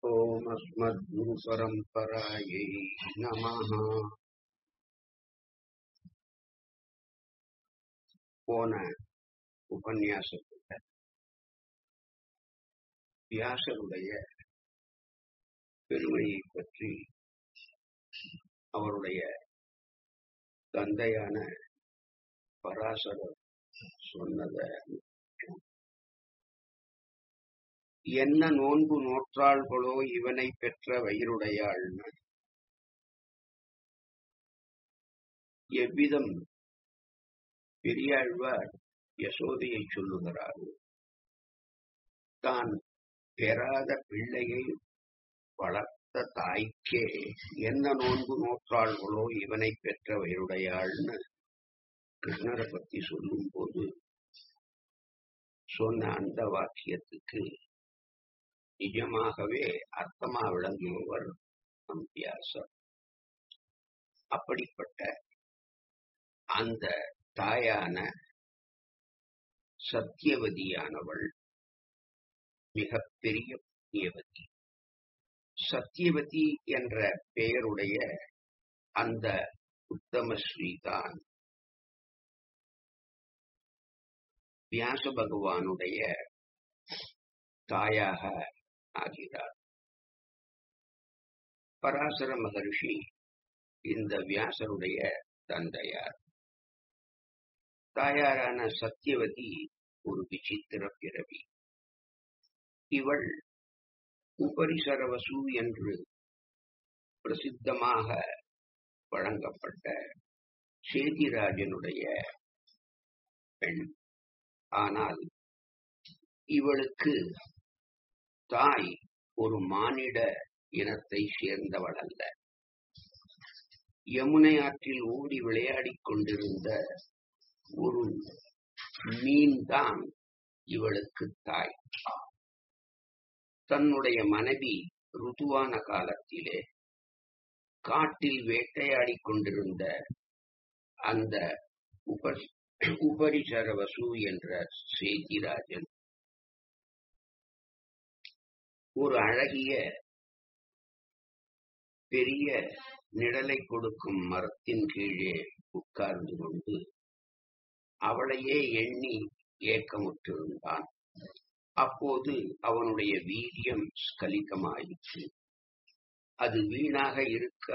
ஓமஸ்மத்குருபரம்பராயை நமः போன உபன்யாசத்துல வியாசருடைய பெருமையை பற்றி அவருடைய தந்தையான பராசரர் சொன்னத என்ன நோன்பு நோற்றாள்களோ இவனை பெற்ற வயிறுடையாள்னு எவ்விதம் பெரியாழ்வார் யசோதையை சொல்லுகிறாரோ தான் பெறாத பிள்ளையை வளர்த்த தாய்க்கே என்ன நோன்பு நோற்றாள்களோ இவனை பெற்ற வயிறுடையாள்னு கிருஷ்ணரை பத்தி சொல்லும் போது சொன்ன அந்த வாக்கியத்துக்கு நிஜமாகவே அர்த்தமா விளங்குபவர் நம் வியாசர் அப்படிப்பட்ட அந்த தாயான சத்தியவதியானவள் மிகப்பெரிய புண்ணியவதி சத்தியவதி என்ற பெயருடைய அந்த உத்தம ஸ்ரீதான் வியாச பகவானுடைய தாயாக ஆகிறார் பராசர மகர்ஷி இந்த வியாசருடைய தந்தையார் தாயாரான சத்தியவதி ஒரு விசித்திர பிறவி இவள் உபரிசரவசு என்று பிரசித்தமாக வழங்கப்பட்ட சேதிராஜனுடைய பெண் ஆனால் இவளுக்கு தாய் ஒரு மானிட இனத்தை சேர்ந்தவள் அல்ல யமுனை ஆற்றில் ஓடி விளையாடிக் கொண்டிருந்த ஒரு மீன் தான் இவளுக்கு தாய் தன்னுடைய மனைவி ருதுவான காலத்திலே காட்டில் வேட்டையாடிக் கொண்டிருந்த அந்த உப உபரிசரவசு என்ற சேதிராஜன் ஒரு அழகிய பெரிய நிழலை கொடுக்கும் மரத்தின் கீழே உட்கார்ந்து கொண்டு அவளையே எண்ணி ஏக்கமுற்றிருந்தான் அப்போது அவனுடைய வீரியம் ஸ்கலிதமாயிற்று அது வீணாக இருக்க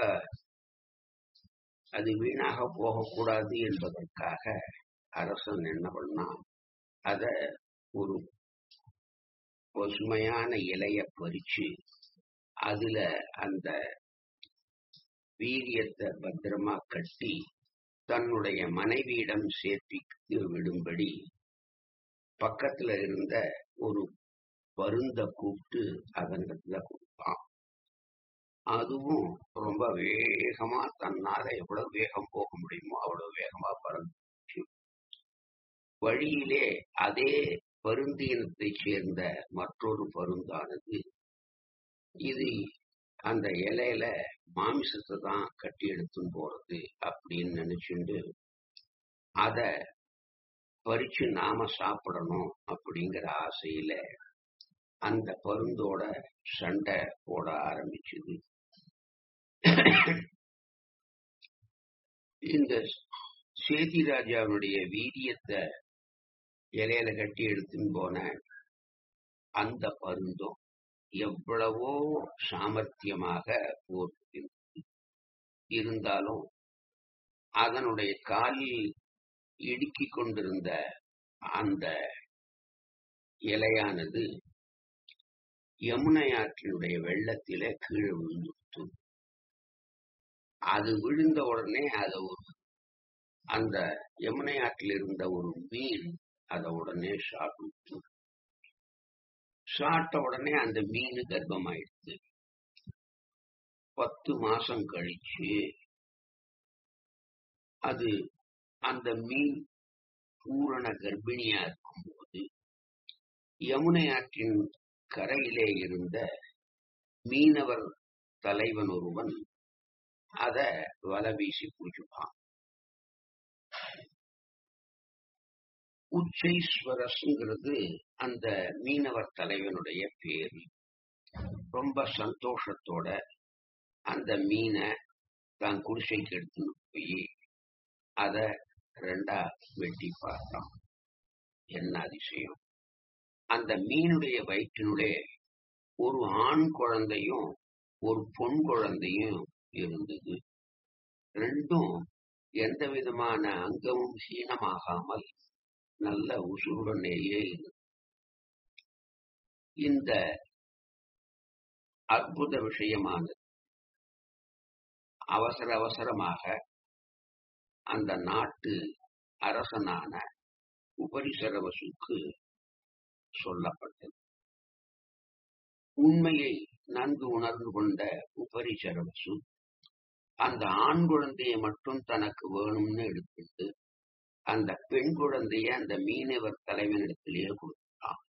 அது வீணாக போகக்கூடாது என்பதற்காக அரசன் என்ன பண்ணான் அத ஒரு பசுமையான இலைய பறிச்சு அதுல அந்த வீரியத்தை பத்திரமா கட்டி தன்னுடைய மனைவியிடம் சேர்ப்பித்து விடும்படி பக்கத்துல இருந்த ஒரு பருந்த கூப்பிட்டு அதனிடத்துல கொடுத்தான் அதுவும் ரொம்ப வேகமா தன்னால எவ்வளவு வேகம் போக முடியுமோ அவ்வளவு வேகமா பறந்துச்சு வழியிலே அதே பருந்தினத்தை சேர்ந்த மற்றொரு பருந்தானது இது அந்த இலையில மாமிசத்தை தான் கட்டி எடுத்துன்னு போறது அப்படின்னு நினைச்சுண்டு அத பறிச்சு நாம சாப்பிடணும் அப்படிங்கிற ஆசையில அந்த பருந்தோட சண்டை போட ஆரம்பிச்சது இந்த சேதிராஜாவுடைய வீரியத்தை இலையில கட்டி எடுத்துன்னு போன அந்த பருந்தும் எவ்வளவோ சாமர்த்தியமாக போர் இருந்தாலும் அதனுடைய காலில் இடுக்கிக் கொண்டிருந்த அந்த இலையானது யமுனை ஆற்றினுடைய வெள்ளத்திலே கீழே விழுந்துட்டு அது விழுந்த உடனே அதை ஒரு அந்த யமுனை ஆற்றில் இருந்த ஒரு மீன் அதை உடனே சாப்பிட்டு சாப்பிட்ட உடனே அந்த மீன் கர்ப்பமாயிடுது பத்து மாசம் கழிச்சு அது அந்த மீன் பூரண கர்ப்பிணியா இருக்கும்போது யமுனை ஆற்றின் கரையிலே இருந்த மீனவர் தலைவன் ஒருவன் அத வலை வீசி பிடிச்சுப்பான் உச்சைஸ்வரஸ்ங்கிறது அந்த மீனவர் தலைவனுடைய பேரு ரொம்ப சந்தோஷத்தோட அந்த மீனை தான் குடிசைக்கு எடுத்துன்னு போய் அத ரெண்டா வெட்டி பார்த்தான் என்ன அதிசயம் அந்த மீனுடைய வயிற்றினுடைய ஒரு ஆண் குழந்தையும் ஒரு பொன் குழந்தையும் இருந்தது ரெண்டும் எந்த விதமான அங்கமும் ஹீனமாகாமல் நல்ல உசுருடனேயே இருந்தது இந்த அற்புத விஷயமானது அவசர அவசரமாக அந்த நாட்டு அரசனான உபரிசரவசுக்கு சொல்லப்பட்டது உண்மையை நன்கு உணர்ந்து கொண்ட உபரிசரவசு அந்த ஆண் குழந்தையை மட்டும் தனக்கு வேணும்னு எடுத்துட்டு அந்த பெண் குழந்தைய அந்த மீனவர் தலைவனிடத்திலேயே கொடுத்தான்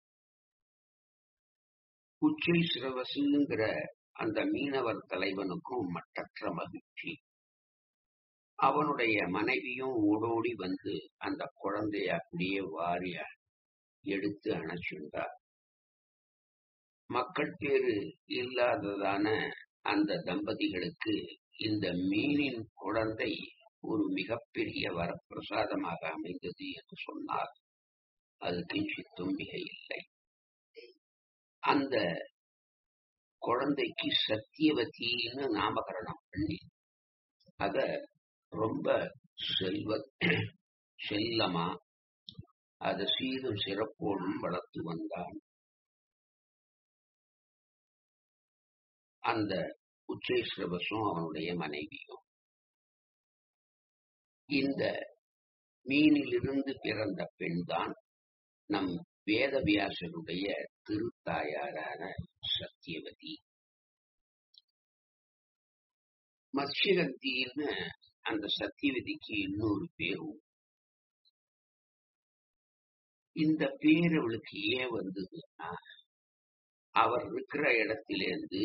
உச்சை சிரவசுங்கிற அந்த மீனவர் தலைவனுக்கும் மட்டற்ற மகிழ்ச்சி அவனுடைய மனைவியும் ஓடோடி வந்து அந்த குழந்தைய அப்படியே வாரிய எடுத்து அணைச்சுண்டார் மக்கள் பேரு இல்லாததான அந்த தம்பதிகளுக்கு இந்த மீனின் குழந்தை ஒரு மிகப்பெரிய வரப்பிரசாதமாக அமைந்தது என்று சொன்னால் அது கிஞ்சித்தும் மிக இல்லை அந்த குழந்தைக்கு சத்தியவதின்னு நாமகரணம் பண்ணி அத ரொம்ப செல்வ செல்லமா அத சீரும் சிறப்போடும் வளர்த்து வந்தான் அந்த உச்சேஸ்வரபசும் அவனுடைய மனைவியும் இந்த மீனிலிருந்து பிறந்த பெண்தான் நம் வேதவியாசருடைய திருத்தாயாரான சத்தியவதி மத்ஸ்யகத்தின்னு அந்த சத்தியவதிக்கு இன்னொரு பேரும் இந்த பேர் அவளுக்கு ஏன் வந்ததுன்னா அவர் இருக்கிற இடத்திலிருந்து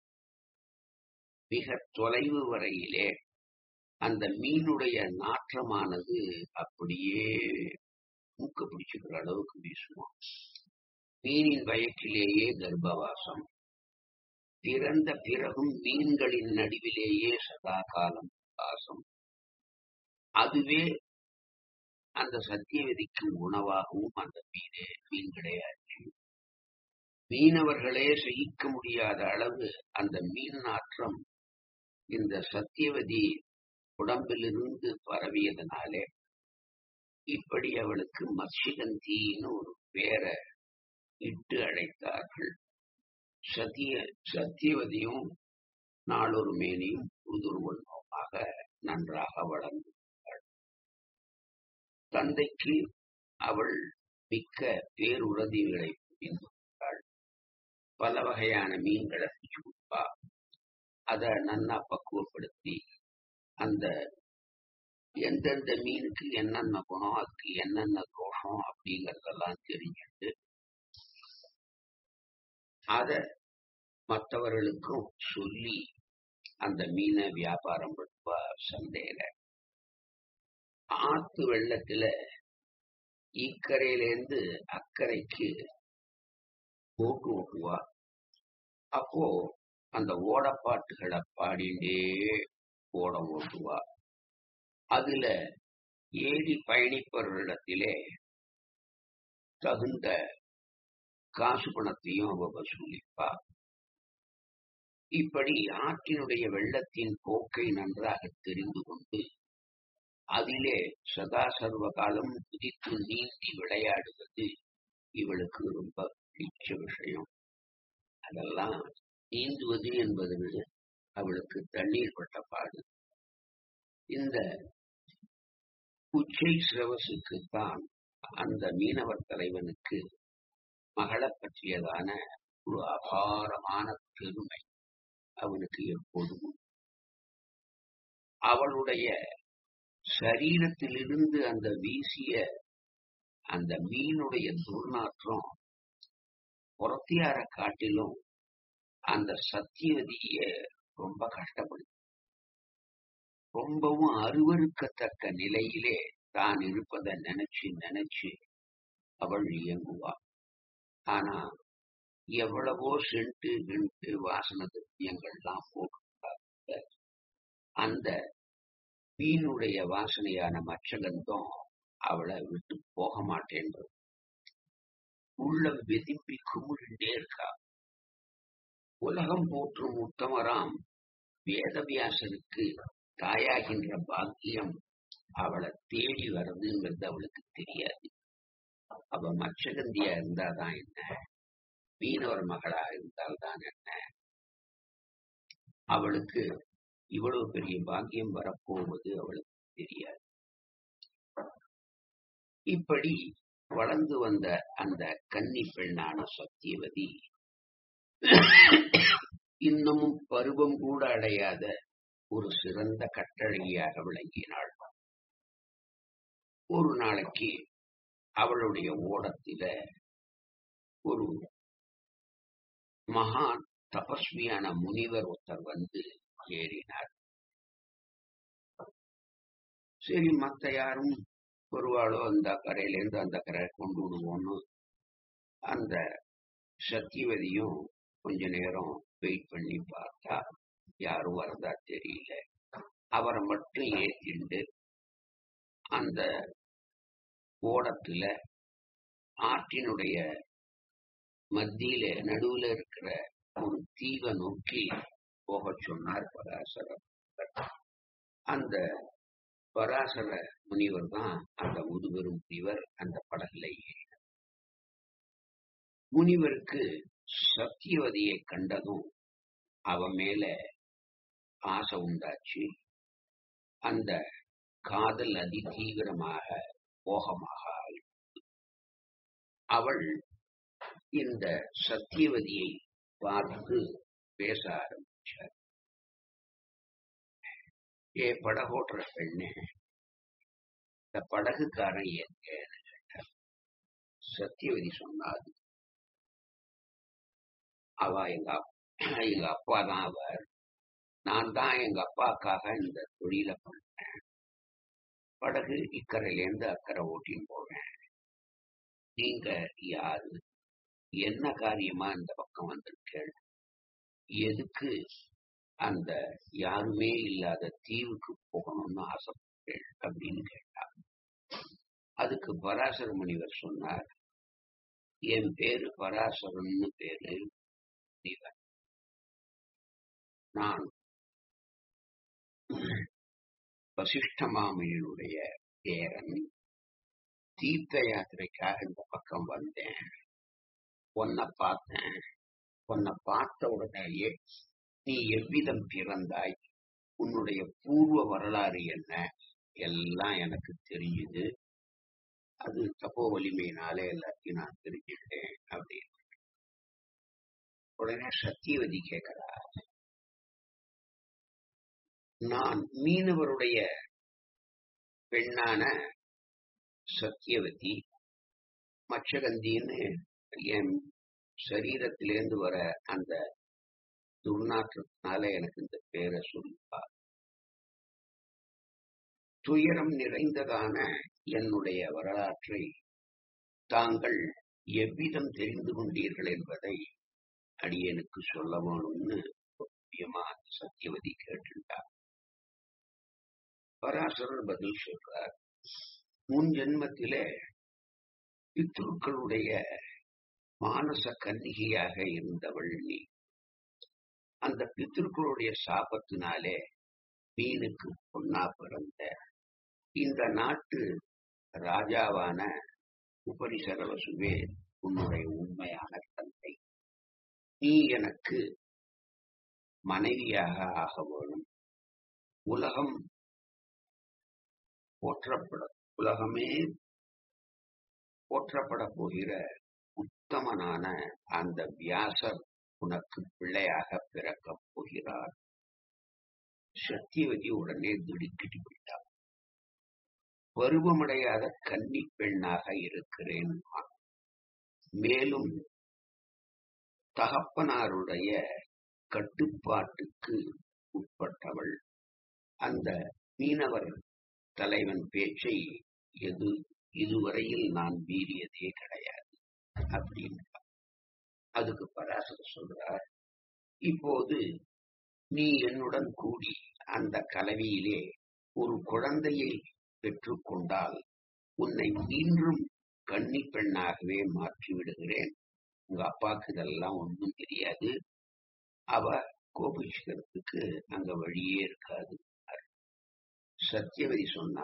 மிக தொலைவு வரையிலே அந்த மீனுடைய நாற்றமானது அப்படியே மூக்க பிடிச்சுக்கிற அளவுக்கு வீசுவோம் மீனின் வயற்றிலேயே கர்ப்பவாசம் பிறந்த பிறகும் மீன்களின் நடுவிலேயே சதா காலம் வாசம் அதுவே அந்த சத்தியவதிக்கு உணவாகவும் அந்த மீனே மீன் கிடையாது மீனவர்களே சகிக்க முடியாத அளவு அந்த மீன் நாற்றம் இந்த சத்தியவதி உடம்பிலிருந்து பரவியதனாலே இப்படி அவளுக்கு மத்ஸ்யகந்தின்னு ஒரு பேரை இட்டு அழைத்தார்கள் சத்திய சத்தியவதியும் நாளொரு மேனியும் புதுர்வண்ணமாக நன்றாக வளர்ந்தாள் தந்தைக்கு அவள் மிக்க பேருறதிகளை புரிந்தாள் பல வகையான மீன்களை அடிச்சு கொடுப்பா அத நன்னா பக்குவப்படுத்தி அந்த எந்தெந்த மீனுக்கு என்னென்ன குணம் அதுக்கு என்னென்ன தோஷம் அப்படிங்கறதெல்லாம் தெரிஞ்சுட்டு அத மற்றவர்களுக்கும் சொல்லி அந்த மீனை வியாபாரம் பண்ணுவா சந்தையில ஆத்து வெள்ளத்துல இக்கரையிலேருந்து அக்கறைக்கு போட்டு ஓட்டுவா அப்போ அந்த ஓடப்பாட்டுகளை பாடிண்டே ஓடம் ஓட்டுவா அதுல ஏறி பயணிப்பவர்களிடத்திலே தகுந்த காசு பணத்தையும் அவ வசூலிப்பா இப்படி ஆற்றினுடைய வெள்ளத்தின் போக்கை நன்றாக தெரிந்து கொண்டு அதிலே சதா சர்வ காலம் குதித்து நீந்தி விளையாடுவது இவளுக்கு ரொம்ப பிடிச்ச விஷயம் அதெல்லாம் நீந்துவது என்பது அவளுக்கு தண்ணீர் பட்ட பாடு இந்த உச்சை சிரவசுக்குத்தான் அந்த மீனவர் தலைவனுக்கு மகளை பற்றியதான ஒரு அபாரமான பெருமை அவனுக்கு எப்போதும் அவளுடைய சரீரத்திலிருந்து அந்த வீசிய அந்த மீனுடைய துர்நாற்றம் புறத்தியார காட்டிலும் அந்த சத்தியவதிய ரொம்ப கஷ்டப்படுது ரொம்பவும் அருவருக்கத்தக்க நிலையிலே தான் இருப்பதை நினைச்சு நினைச்சு அவள் இயங்குவா ஆனா எவ்வளவோ சென்ட்டு கிண்டு வாசன திரவியங்கள்லாம் போட்டு அந்த மீனுடைய வாசனையான மச்சகந்தம் அவளை விட்டு போக மாட்டேன்றது உள்ளம் வெதும்பி குமுறிண்டே இருக்கா உலகம் போற்றும் உத்தமராம் வேதவியாசருக்கு தாயாகின்ற பாக்கியம் அவளை தேடி வருதுங்கிறது அவளுக்கு தெரியாது அவ மச்சகந்தியா இருந்தாதான் என்ன மீனவர் மகளா இருந்தால்தான் என்ன அவளுக்கு இவ்வளவு பெரிய பாக்கியம் வரப்போவது அவளுக்கு தெரியாது இப்படி வளர்ந்து வந்த அந்த கன்னி பெண்ணான சத்தியவதி இன்னமும் பருவம் கூட அடையாத ஒரு சிறந்த கட்டழகியாக விளங்கினாள் ஒரு நாளைக்கு அவளுடைய ஓடத்தில ஒரு மகான் தபஸ்வியான முனிவர் ஒருத்தர் வந்து ஏறினார் சரி மத்த யாரும் வருவாளோ அந்த கரையிலேருந்து அந்த கரை கொண்டு விடுவோம்னு அந்த சத்தியவதியும் கொஞ்ச நேரம் வெயிட் பண்ணி பார்த்தா யாரும் வரதா தெரியல அவரை மட்டும் ஏற்றிண்டு அந்த ஓடத்துல ஆற்றினுடைய மத்தியில நடுவுல இருக்கிற ஒரு தீவை நோக்கி போக சொன்னார் பராசரர் அந்த பராசர முனிவர் தான் அந்த முதுபெரும் முனிவர் அந்த படகுல ஏறினார் முனிவருக்கு சத்தியவதியை கண்டதும் அவ மேல ஆசை உண்டாச்சு அந்த காதல் அதி தீவிரமாக மோகமாக ஆயிற்று. அவள் இந்த சத்தியவதியை பார்த்து பேச ஆரம்பிச்சார் ஏ படகோட்டுற பெண்ணே இந்த படகுக்காரன் எங்கன்னு கேட்டார் சத்தியவதி சொன்னார் அவ எங்க அப்~ எங்க அப்பா தான் அவர் நான் தான் எங்க அப்பாக்காக இந்த தொழிலை பண்ணேன் படகு இக்கரையிலேருந்து அக்கறை ஓட்டின்னு போவேன் நீங்க யாரு என்ன காரியமா இந்த பக்கம் வந்திருக்கேள் எதுக்கு அந்த யாருமே இல்லாத தீவுக்கு போகணும்னு ஆசைப்பட்டேள் அப்படின்னு கேட்டார் அதுக்கு பராசர முனிவர் சொன்னார் என் பேரு பராசரன்னு பேரு முனிவர் நான் வசிஷ்ட மாமனினுடைய பேரன் தீர்த்த யாத்திரைக்காக இந்த பக்கம் வந்தேன் உன்னை பார்த்தேன் உன்னை பார்த்த உடனேயே நீ எவ்விதம் பிறந்தாய் உன்னுடைய பூர்வ வரலாறு என்ன எல்லாம் எனக்கு தெரியுது அது தப்போ வலிமையினாலே எல்லாத்தையும் நான் தெரிஞ்சுட்டேன் அப்படின்னு உடனே சத்தியவதி கேட்கிறா நான் மீனவருடைய பெண்ணான சத்தியவதி மச்சகந்தின்னு என் சரீரத்திலேருந்து வர அந்த துர்நாற்றத்தினால எனக்கு இந்த பேரை சொல்லுவா துயரம் நிறைந்ததான என்னுடைய வரலாற்றை தாங்கள் எவ்விதம் தெரிந்து கொண்டீர்கள் என்பதை அடியனுக்கு சொல்ல வேணும்னு முக்கியமா சத்தியவதி கேட்டுட்டார் பராசரர் பதில் சொல்றார் முன் ஜென்மத்திலே பித்ருக்களுடைய மானச கன்னிகையாக இருந்தவள் நீ அந்த பித்ருக்களுடைய சாபத்தினாலே மீனுக்கு பொன்னா பிறந்த இந்த நாட்டு ராஜாவான உபரிசரவசுவே உன்னுடைய உண்மையான தந்தை நீ எனக்கு மனைவியாக ஆக வேணும் உலகம் போற்றப்பட உலகமே போற்றப்பட போகிற உத்தமனான அந்த வியாசர் உனக்கு பிள்ளையாக பிறக்கப் போகிறார் சத்தியவதி உடனே திடுக்கிட்டு விட்டார் பருவமடையாத கன்னி பெண்ணாக இருக்கிறேன் நான். மேலும் தகப்பனாருடைய கட்டுப்பாட்டுக்கு உட்பட்டவள் அந்த மீனவர் தலைவன் பேச்சை எது இதுவரையில் நான் மீறியதே கிடையாது அப்படின்னு அதுக்கு பராசர் சொல்றார் இப்போது நீ என்னுடன் கூடி அந்த கலவியிலே ஒரு குழந்தையை பெற்றுக்கொண்டால் உன்னை மீண்டும் கன்னி பெண்ணாகவே மாற்றி விடுகிறேன் உங்க அப்பாவுக்கு இதெல்லாம் ஒன்றும் தெரியாது அவ கோபிச்சுக்கிறதுக்கு அங்க வழியே இருக்காது சத்தியவதி சொன்னா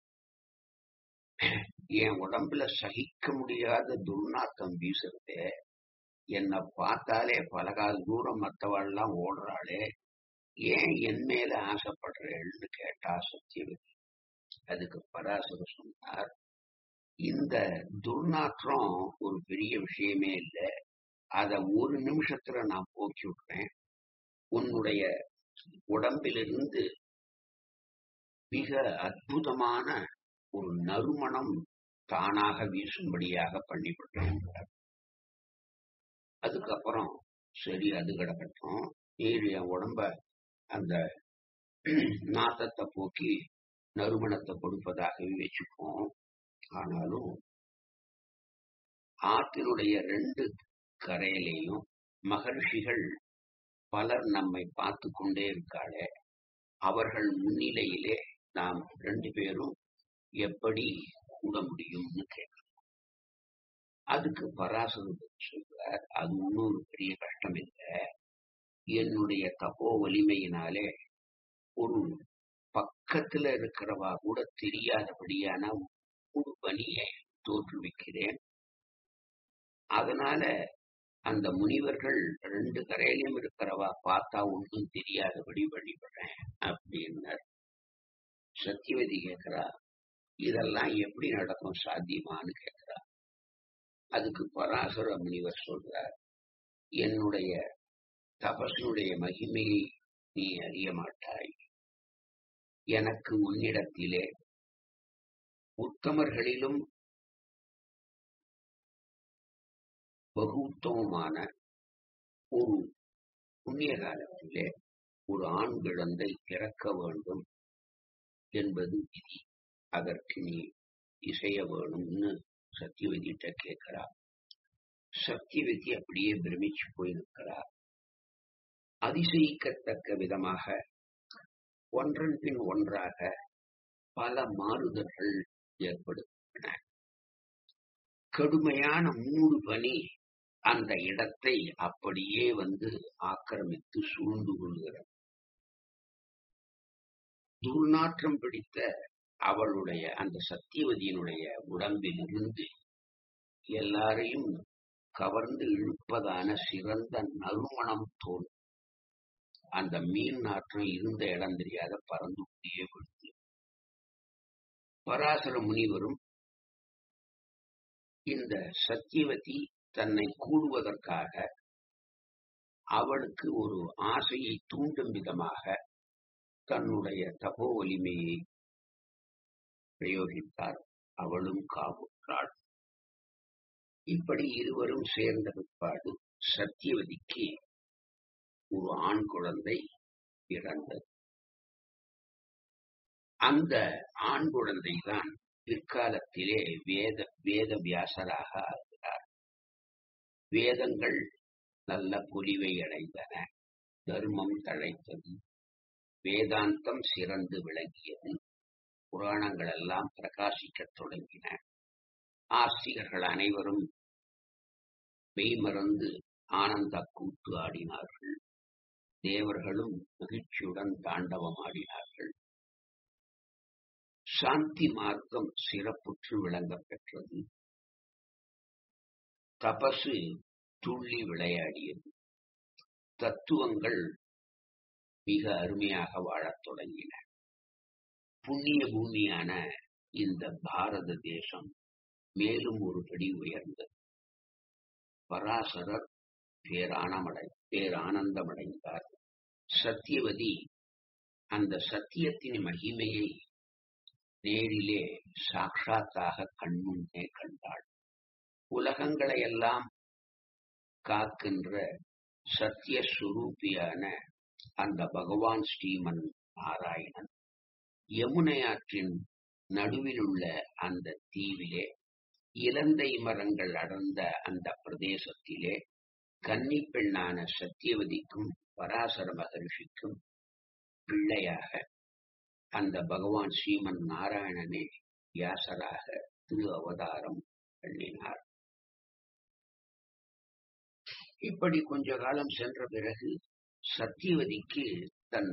என் உடம்புல சகிக்க முடியாத துர்நாத்தம் வீசுறது என்னை பார்த்தாலே பலகால் தூரம் மற்றவாள்லாம் ஓடுறாளே ஏன் என் மேல ஆசைப்படுறேன்னு கேட்டா சத்தியவதி அதுக்கு பராசர சொன்னார் இந்த துர்நாற்றம் ஒரு பெரிய விஷயமே இல்லை அத ஒரு நிமிஷத்துல நான் போக்கி விடுறேன் உன்னுடைய உடம்பிலிருந்து மிக அற்புதமான ஒரு நறுமணம் தானாக வீசும்படியாக பண்ணிவிட்டேன் அதுக்கப்புறம் சரி அது கிடக்கட்டும் நீர் என் உடம்ப அந்த நாத்தத்தை போக்கி நறுமணத்தை கொடுப்பதாகவே வச்சுப்போம் ஆனாலும் ஆற்றினுடைய ரெண்டு கரையிலையும் மகர்ஷிகள் பலர் நம்மை பார்த்து கொண்டே இருக்காளே அவர்கள் முன்னிலையிலே நாம் ரெண்டு பேரும் எப்படி கூட முடியும்னு கேட்கணும் அதுக்கு பராசரர் சொல்றார் அது ஒன்றும் ஒரு பெரிய கஷ்டம் இல்லை என்னுடைய தப்போ வலிமையினாலே ஒரு பக்கத்துல இருக்கிறவா கூட தெரியாதபடியான ஒரு பணியை தோற்றுவிக்கிறேன் அதனால அந்த முனிவர்கள் ரெண்டு கரையிலும் இருக்கிறவா பார்த்தா ஒன்றும் தெரியாதபடி வழிபடுறேன் அப்படின்னார் சத்தியவதி கேட்கிறா இதெல்லாம் எப்படி நடக்கும் சாத்தியமான்னு கேட்கிறா அதுக்கு பராசர முனிவர் சொல்றார் என்னுடைய தபசனுடைய மகிமையை நீ அறிய மாட்டாய் எனக்கு உன்னிடத்திலே உத்தமர்களிலும் பகு உத்தமமான ஒரு புண்ணிய காலத்திலே ஒரு ஆண் குழந்தை பிறக்க வேண்டும் என்பது விதி அதற்கு நீ இசைய வேணும்னு சத்தியவதிட்ட கேட்கிறா சத்தியவதி அப்படியே பிரமிச்சு போயிருக்கிறா அதிசயிக்கத்தக்க விதமாக ஒன்றன் பின் ஒன்றாக பல மாறுதல்கள் ஏற்படுகின்றன கடுமையான மூடு பனி அந்த இடத்தை அப்படியே வந்து ஆக்கிரமித்து சூழ்ந்து கொள்கிறது துர்நாற்றம் பிடித்த அவளுடைய அந்த சத்தியவதியினுடைய உடம்பில் இருந்து எல்லாரையும் கவர்ந்து இழுப்பதான சிறந்த நறுமணம் தோல் அந்த மீன் நாற்றம் இருந்த இடம் தெரியாத பறந்து கொண்டே விழுந்து பராசர முனிவரும் இந்த சத்தியவதி தன்னை கூடுவதற்காக அவளுக்கு ஒரு ஆசையை தூண்டும் விதமாக தன்னுடைய தபோ வலிமையை பிரயோகித்தார் அவளும் காவுற்றாள் இப்படி இருவரும் சேர்ந்த பிற்பாடு சத்தியவதிக்கு ஒரு ஆண் குழந்தை பிறந்தது அந்த ஆண் குழந்தைதான் பிற்காலத்திலே வேத வேத வியாசராக ஆகிறார் வேதங்கள் நல்ல பொலிவை அடைந்தன தர்மம் தழைத்தது வேதாந்தம் சிறந்து விளங்கியது புராணங்கள் எல்லாம் பிரகாசிக்கத் தொடங்கின ஆஸ்திகர்கள் அனைவரும் மெய்மறந்து ஆனந்த கூத்து ஆடினார்கள் தேவர்களும் மகிழ்ச்சியுடன் தாண்டவம் ஆடினார்கள் சாந்தி மார்க்கம் சிறப்புற்று விளங்கப் பெற்றது தபசு துள்ளி விளையாடியது தத்துவங்கள் மிக அருமையாக வாழத் தொடங்கின புண்ணிய பூமியான இந்த பாரத தேசம் மேலும் ஒரு படி உயர்ந்தது பராசரர் பேரானமடை பேரானந்தமடைந்தார் சத்தியவதி அந்த சத்தியத்தின் மகிமையை நேரிலே சாட்சாத்தாக கண்முன்னே கண்டாள் உலகங்களை எல்லாம் காக்கின்ற சத்திய சுரூபியான அந்த பகவான் ஸ்ரீமன் நாராயணன் யமுனை ஆற்றின் நடுவில் உள்ள அந்த தீவிலே இலந்தை மரங்கள் அடர்ந்த அந்த பிரதேசத்திலே கன்னி பெண்ணான சத்தியவதிக்கும் பராசர மகரிஷிக்கும் பிள்ளையாக அந்த பகவான் ஸ்ரீமன் நாராயணனே வியாசராக திரு அவதாரம் பண்ணினார் இப்படி கொஞ்ச காலம் சென்ற பிறகு சத்தியவதிக்கு தன்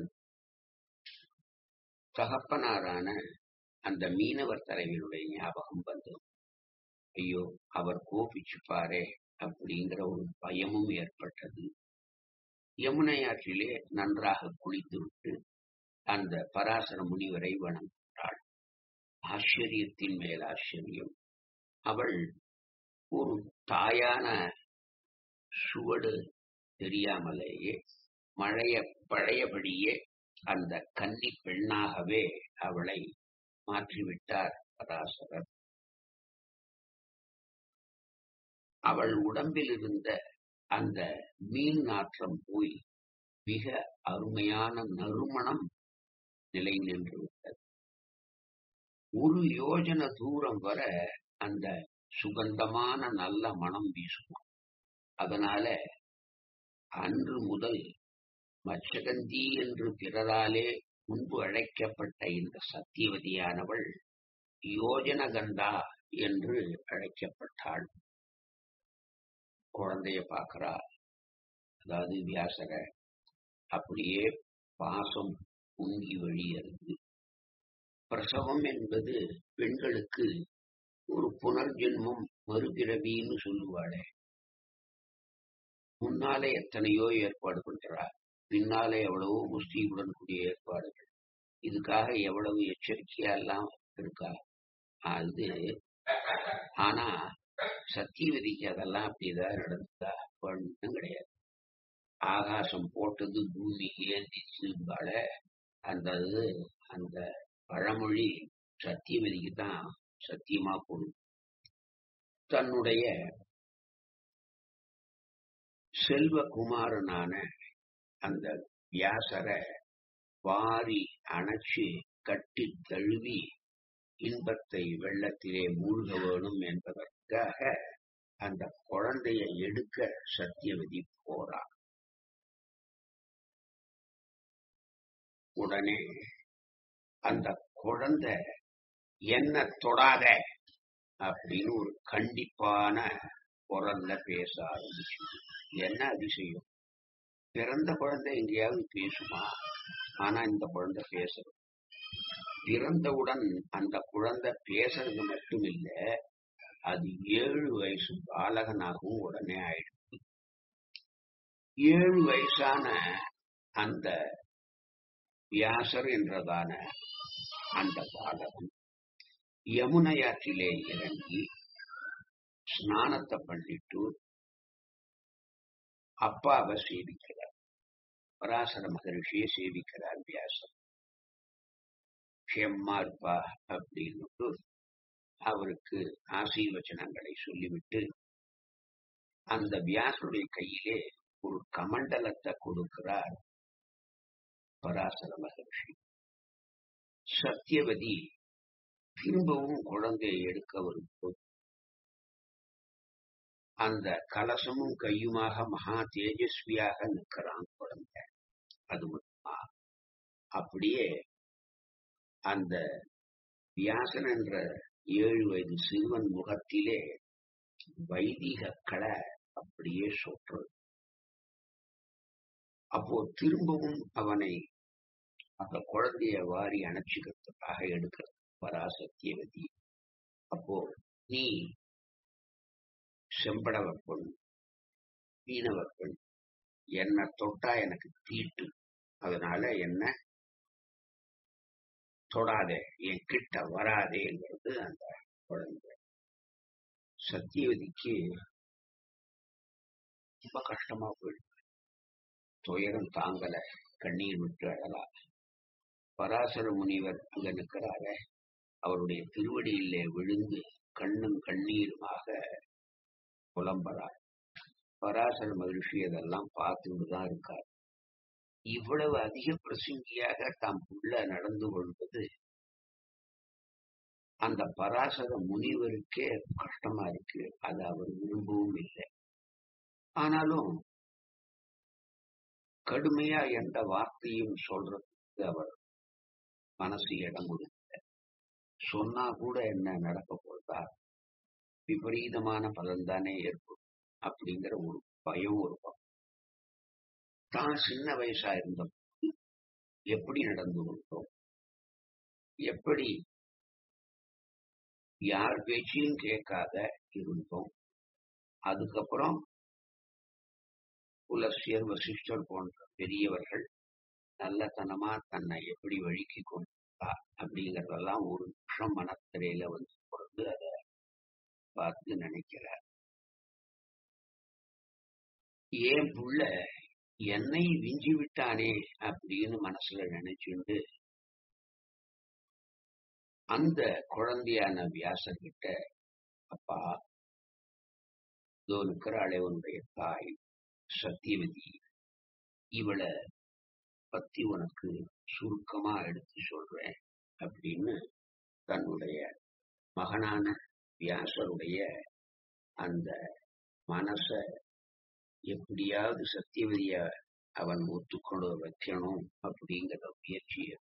தகப்பனாரான அந்த மீனவர் தலைவனுடைய ஞாபகம் வந்தது ஐயோ அவர் கோபிச்சுப்பாரே அப்படிங்கிற ஒரு பயமும் ஏற்பட்டது யமுனை ஆற்றிலே நன்றாக குளித்துவிட்டு அந்த பராசர முனிவரை வணங்குகிறாள் ஆச்சரியத்தின் மேல் ஆச்சரியம் அவள் ஒரு தாயான சுவடு தெரியாமலேயே மழைய பழையபடியே அந்த கன்னி பெண்ணாகவே அவளை மாற்றிவிட்டார் பராசரர் அவள் உடம்பில் இருந்த அந்த மீன் நாற்றம் போய் மிக அருமையான நறுமணம் நிலை நின்று விட்டது ஒரு யோஜன தூரம் வர அந்த சுகந்தமான நல்ல மனம் வீசும் அதனால அன்று முதல் மச்சகந்தி என்று பிறராலே முன்பு அழைக்கப்பட்ட இந்த சத்தியவதியானவள் யோஜனகந்தா என்று அழைக்கப்பட்டாள் குழந்தைய பார்க்கிறா அதாவது வியாசர அப்படியே பாசம் பொங்கி வழியறது பிரசவம் என்பது பெண்களுக்கு ஒரு புனர்ஜென்மம் மறுபிறவின்னு சொல்லுவாளே முன்னாலே எத்தனையோ ஏற்பாடு பண்றா பின்னாலே எவ்வளவோ முஸ்லீமுடன் கூடிய ஏற்பாடுகள் இதுக்காக எவ்வளவு எச்சரிக்கையா எல்லாம் இருக்கா அது ஆனா சத்தியவதிக்கு அதெல்லாம் அப்படிதான் நடந்ததா ஒண்ணும் கிடையாது ஆகாசம் போட்டது பூமி ஏந்திச்சுபால அந்த இது அந்த பழமொழி சத்தியவதிக்கு தான் சத்தியமா போடும் தன்னுடைய செல்வகுமாரனான அந்த வியாசர வாரி அணைச்சு கட்டி தழுவி இன்பத்தை வெள்ளத்திலே மூழ்க வேணும் என்பதற்காக அந்த குழந்தையை எடுக்க சத்தியவதி போறா உடனே அந்த குழந்தை என்ன தொடாத அப்படின்னு ஒரு கண்டிப்பான குரல்ல பேச ஆரம்பிச்சு என்ன அதிசயம் பிறந்த குழந்தை எங்கேயாவது பேசுமா ஆனா இந்த குழந்தை பேசுறது பிறந்தவுடன் அந்த குழந்தை பேசுறது மட்டும் இல்ல அது ஏழு வயசு பாலகனாகவும் உடனே ஆயிடுது ஏழு வயசான அந்த வியாசர் என்றதான அந்த பாலகன் யமுனையாற்றிலே இறங்கி ஸ்நானத்தை பண்ணிட்டு அப்பாவை சேவிக்கிறார் பராசர மகரிஷியை சேவிக்கிறார் வியாசர் க்ஷேமா இருப்பா அப்படின்னு அவருக்கு ஆசீர்வச்சனங்களை சொல்லிவிட்டு அந்த வியாசருடைய கையிலே ஒரு கமண்டலத்தை கொடுக்கிறார் பராசர மகர்ஷி சத்தியவதி திரும்பவும் குழந்தையை எடுக்க வரும்போது அந்த கலசமும் கையுமாக மகா தேஜஸ்வியாக நிற்கிறான் குழந்தை அது மட்டுமா அப்படியே அந்த வியாசன் என்ற ஏழு வயது சிறுவன் முகத்திலே வைதிக கலை அப்படியே சொற்றது அப்போ திரும்பவும் அவனை அந்த குழந்தைய வாரி அணைச்சிக்கிறதுக்காக எடுக்கிற பராசத்தியவதி அப்போ நீ செம்படவ பெண் மீனவ பெண் என்ன தொட்டா எனக்கு தீட்டு அதனால என்ன தொடாதே என் கிட்ட வராதேங்கிறது அந்த குழந்தை சத்தியவதிக்கு ரொம்ப கஷ்டமா போயிடுது துயரம் தாங்கல கண்ணீர் விட்டு அழலாம் பராசர முனிவர் அங்க நிற்கிறார அவருடைய திருவடியிலே விழுந்து கண்ணும் கண்ணீருமாக புலம்புறார் பராசர மகிழ்ச்சி அதெல்லாம் பார்த்துட்டு தான் இருக்கார் இவ்வளவு அதிக பிரசங்கியாக தாம் உள்ள நடந்து கொள்வது அந்த பராசர முனிவருக்கே கஷ்டமா இருக்கு அது அவர் விரும்பவும் இல்லை ஆனாலும் கடுமையா எந்த வார்த்தையும் சொல்றதுக்கு அவர் மனசு இடம் கொடுக்கல சொன்னா கூட என்ன நடக்க போறதா விபரீதமான பலன் தானே ஏற்படும் அப்படிங்கிற ஒரு பயம் ஒரு பக்கம் தான் சின்ன வயசா இருந்த எப்படி நடந்து கொண்டோம் எப்படி யார் பேச்சையும் கேட்காத இருந்தோம் அதுக்கப்புறம் புலசியர் வசிஷ்டர் போன்ற பெரியவர்கள் நல்லத்தனமா தன்னை எப்படி வழுக்கி கொண்டா அப்படிங்கறதெல்லாம் ஒரு நிமிஷம் மனத்திரையில வந்து பொழுது அதை பார்த்து நினைக்கிறார் ஏன் புள்ள என்னை விஞ்சி விட்டானே அப்படின்னு மனசுல நினைச்சுண்டு அந்த குழந்தையான வியாசர்கிட்ட அப்பா இதோ இருக்கிறாளே உன்னுடைய தாய் சத்தியவதி இவளை பத்தி உனக்கு சுருக்கமா எடுத்து சொல்றேன் அப்படின்னு தன்னுடைய மகனான வியாசருடைய அந்த மனச எப்படியாவது சத்தியவதிய அவன் ஒத்துக்கொண்டு வைக்கணும் அப்படிங்கிற முயற்சியை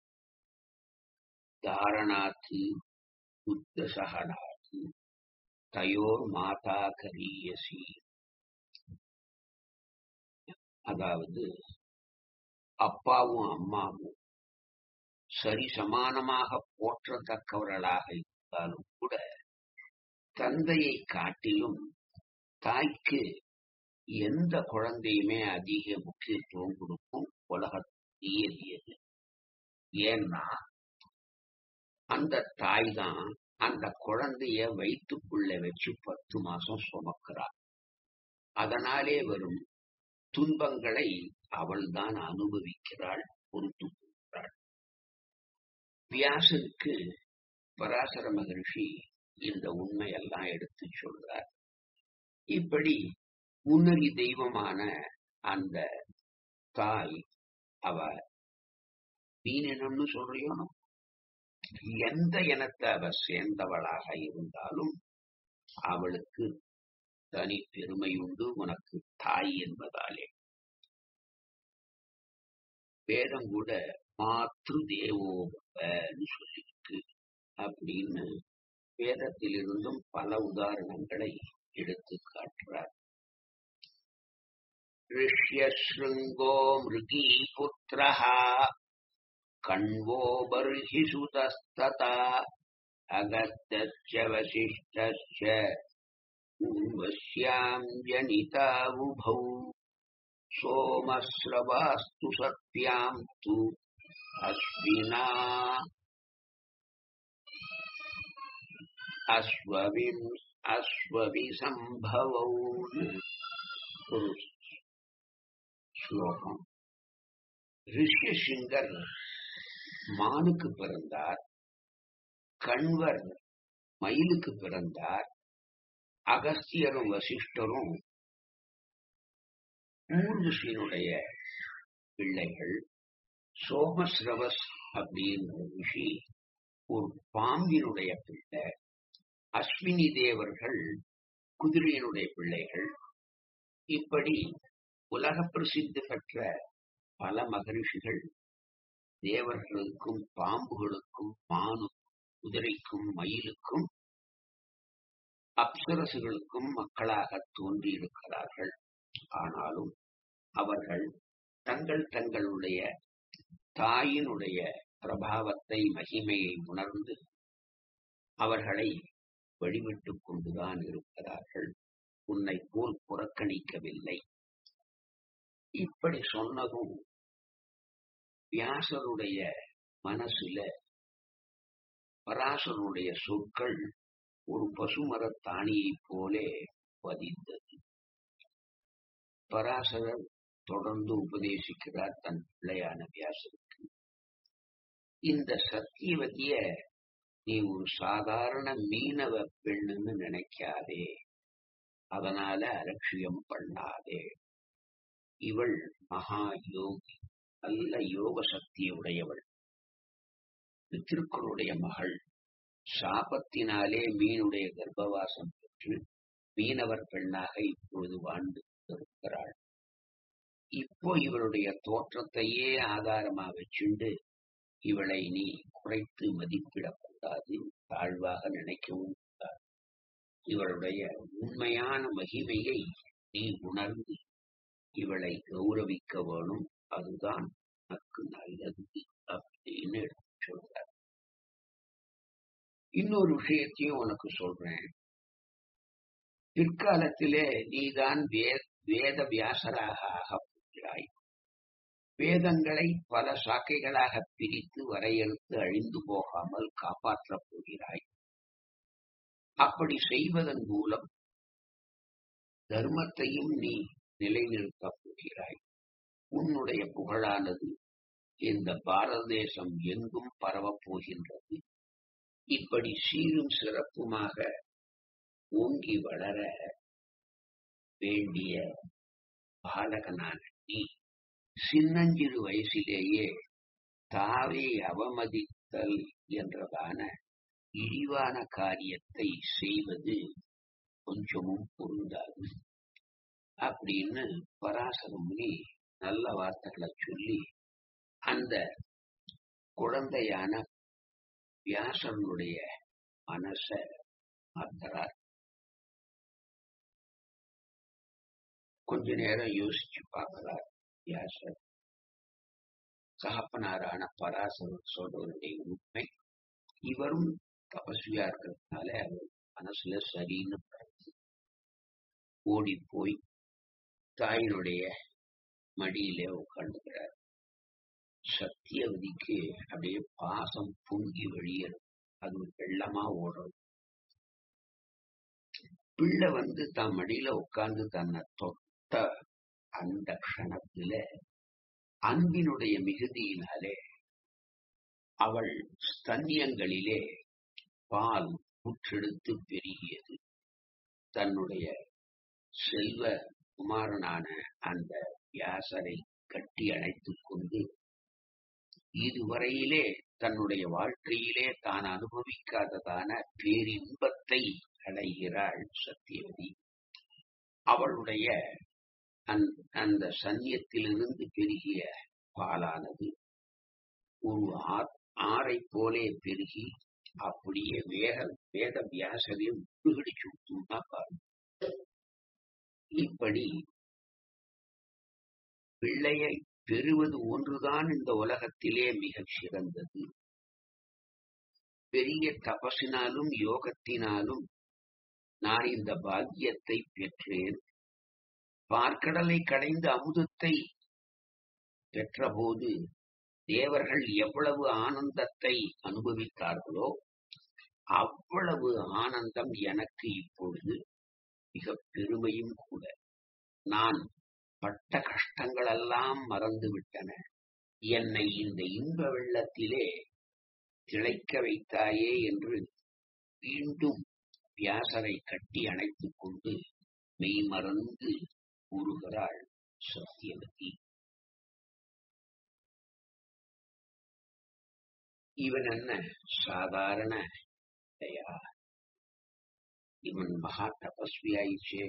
தாரணாத்து புத்த சகனாத்து தயோர் மாதா கரியசி அதாவது அப்பாவும் அம்மாவும் சரி சமானமாக போற்றத்தக்கவர்களாக இருந்தாலும் கூட தந்தையை காட்டிலும் தாய்க்கு எந்த குழந்தையுமே அதிக முக்கியத்துவம் கொடுக்கும் உலகத்தியது ஏன்னா அந்த தாய் தான் அந்த குழந்தைய வயிற்றுக்குள்ள வச்சு பத்து மாசம் சுமக்கிறார் அதனாலே வரும் துன்பங்களை அவள்தான் அனுபவிக்கிறாள் பொறுத்து கொள்கிறாள் வியாசனுக்கு பராசர மகர்ஷி இந்த உண்மையெல்லாம் எடுத்து சொல்றார் இப்படி முன்னறி தெய்வமான அந்த தாய் அவ மீனினம்னு சொல்றியோ எந்த இனத்தை அவ சேர்ந்தவளாக இருந்தாலும் அவளுக்கு தனி பெருமை உண்டு உனக்கு தாய் என்பதாலே வேதம் கூட மாற்று தேவோபன்னு சொல்லியிருக்கு அப்படின்னு வேதத்திலிருந்தும் பல உதாரணங்களை எடுத்து காட்டுறார் ऋष्यशृङ्गो मृगी पुत्रः कण्वो बर्हि सुतस्तता अगस्त्यश्च वसिष्ठश्च पूर्वस्याम् जनितावुभौ सोमस्रवास्तु सत्याम् तु अश्विना अश्वविम् अश्वविसम्भवौ ஸ்லோகம் ரிஷ்யசிங்கர் மானுக்கு பிறந்தார் கண்வர் மயிலுக்கு பிறந்தார் அகஸ்தியரும் வசிஷ்டரும் ஊர்வசியினுடைய பிள்ளைகள் சோமஸ்ரவஸ் அப்படின்ற ரிஷி ஒரு பாம்பினுடைய பிள்ளை அஸ்வினி தேவர்கள் குதிரையினுடைய பிள்ளைகள் இப்படி உலக பிரசித்தி பெற்ற பல மகரிஷிகள் தேவர்களுக்கும் பாம்புகளுக்கும் மானுக்கும் குதிரைக்கும் மயிலுக்கும் அப்சரசுகளுக்கும் மக்களாக தோன்றியிருக்கிறார்கள் ஆனாலும் அவர்கள் தங்கள் தங்களுடைய தாயினுடைய பிரபாவத்தை மகிமையை உணர்ந்து அவர்களை வழிவிட்டுக் கொண்டுதான் இருக்கிறார்கள் உன்னை போல் புறக்கணிக்கவில்லை இப்படி சொன்னதும் வியாசருடைய மனசுல பராசருடைய சொற்கள் ஒரு பசுமரத் தானியைப் போலே பதிந்தது பராசரர் தொடர்ந்து உபதேசிக்கிறார் தன் பிள்ளையான வியாசருக்கு இந்த சத்தியவதிய நீ ஒரு சாதாரண மீனவ பெண்ணுன்னு நினைக்காதே அதனால அலட்சியம் பண்ணாதே இவள் மகா யோகி நல்ல யோக சக்தியுடையவள் பித்திருக்களுடைய மகள் சாபத்தினாலே மீனுடைய கர்ப்பவாசம் பெற்று மீனவர் பெண்ணாக இப்பொழுது வாழ்ந்து இருக்கிறாள் இப்போ இவளுடைய தோற்றத்தையே ஆதாரமா வச்சுண்டு இவளை நீ குறைத்து மதிப்பிடக்கூடாது தாழ்வாக நினைக்கவும் கூடாது இவளுடைய உண்மையான மகிமையை நீ உணர்ந்து இவளை கௌரவிக்க வேணும் அதுதான் உனக்கு நல்லது அப்படின்னு எடுத்து சொல்றார் இன்னொரு விஷயத்தையும் உனக்கு சொல்றேன் பிற்காலத்திலே நீதான் வே வேத வியாசராக ஆகப் போகிறாய் வேதங்களை பல சாக்கைகளாக பிரித்து வரையறுத்து அழிந்து போகாமல் காப்பாற்றப் போகிறாய் அப்படி செய்வதன் மூலம் தர்மத்தையும் நீ நிலைநிறுத்தப் போகிறாய் உன்னுடைய புகழானது இந்த பாரத தேசம் எங்கும் பரவப் போகின்றது இப்படி சீரும் சிறப்புமாக ஓங்கி வளர வேண்டிய பாலகனான நீ சின்னஞ்சிறு வயசிலேயே தாவை அவமதித்தல் என்றதான இழிவான காரியத்தை செய்வது கொஞ்சமும் பொருந்தாது அப்படின்னு பராசர முனி நல்ல வார்த்தைகளை சொல்லி அந்த குழந்தையான வியாசனுடைய மனச மாத்துறார் கொஞ்ச நேரம் யோசிச்சு பார்க்கிறார் வியாசர் தகப்பனாரான பராசரர் சொல்றவருடைய உண்மை இவரும் தபஸ்வியா இருக்கிறதுனால அவர் மனசுல சரின்னு படுது ஓடி போய் தாயினுடைய மடியிலே உட்காந்துக்கிறார் சத்தியவதிக்கு அப்படியே பாசம் பொங்கி வெளியேறும் அது ஒரு வெள்ளமா ஓடும் பிள்ளை வந்து தன் மடியில உட்கார்ந்து தன்னை தொட்ட அந்த க்ஷணத்தில அன்பினுடைய மிகுதியினாலே அவள் ஸ்தன்யங்களிலே பால் புற்றெடுத்து பெருகியது தன்னுடைய செல்வ குமாரனான அந்த வியாசரை கட்டி அணைத்துக் கொண்டு இதுவரையிலே தன்னுடைய வாழ்க்கையிலே தான் அனுபவிக்காததான பேரின்பத்தை அடைகிறாள் சத்தியவதி அவளுடைய அந்த சன்னியத்திலிருந்து பெருகிய பாலானது ஒரு ஆறை போலே பெருகி அப்படியே வேக வேத வியாசரையும் முழுகடிச்சு விட்டும்னா பாருங்க இப்படி பிள்ளையை பெறுவது ஒன்றுதான் இந்த உலகத்திலே மிகச் சிறந்தது பெரிய தபசினாலும் யோகத்தினாலும் நான் இந்த பாக்கியத்தை பெற்றேன் பார்க்கடலை கடைந்த அமுதத்தை பெற்றபோது தேவர்கள் எவ்வளவு ஆனந்தத்தை அனுபவித்தார்களோ அவ்வளவு ஆனந்தம் எனக்கு இப்பொழுது மிக பெருமையும் கூட நான் பட்ட கஷ்டங்களெல்லாம் மறந்து விட்டன என்னை இந்த இன்ப வெள்ளத்திலே திளைக்க வைத்தாயே என்று மீண்டும் வியாசரை கட்டி அணைத்துக் கொண்டு மெய்மறந்து கூறுகிறாள் சத்தியவதி இவன் என்ன சாதாரண இல்லையா இவன் மகா தபஸ்வி ஆயிடுச்சே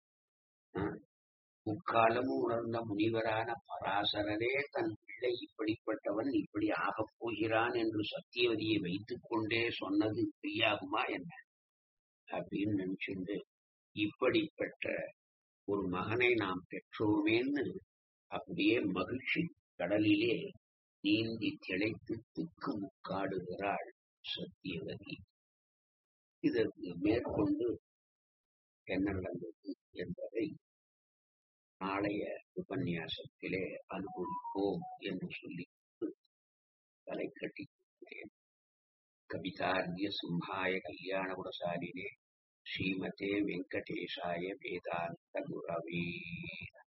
முக்காலமும் உணர்ந்த முனிவரான பராசரரே தன் பிள்ளை இப்படிப்பட்டவன் இப்படி ஆகப் போகிறான் என்று சத்தியவதியை வைத்துக் கொண்டே சொன்னது பொய்யாகுமா என்ன அப்படின்னு நினைச்சுண்டு இப்படிப்பட்ட ஒரு மகனை நாம் பெற்றோமேன்னு அப்படியே மகிழ்ச்சி கடலிலே நீந்தி திளைத்து திக்கு முக்காடுகிறாள் சத்தியவதி இதற்கு மேற்கொண்டு என்ன நடந்தது என்பதை நாளைய உபன்யாசத்திலே அனுபவிப்போம் என்று சொல்லி தலை கட்டிக்கிறேன் கவிதார்ய சிம்ஹாய கல்யாண குணசாலினே ஸ்ரீமதே வெங்கடேஷாய வேதாந்த குரவே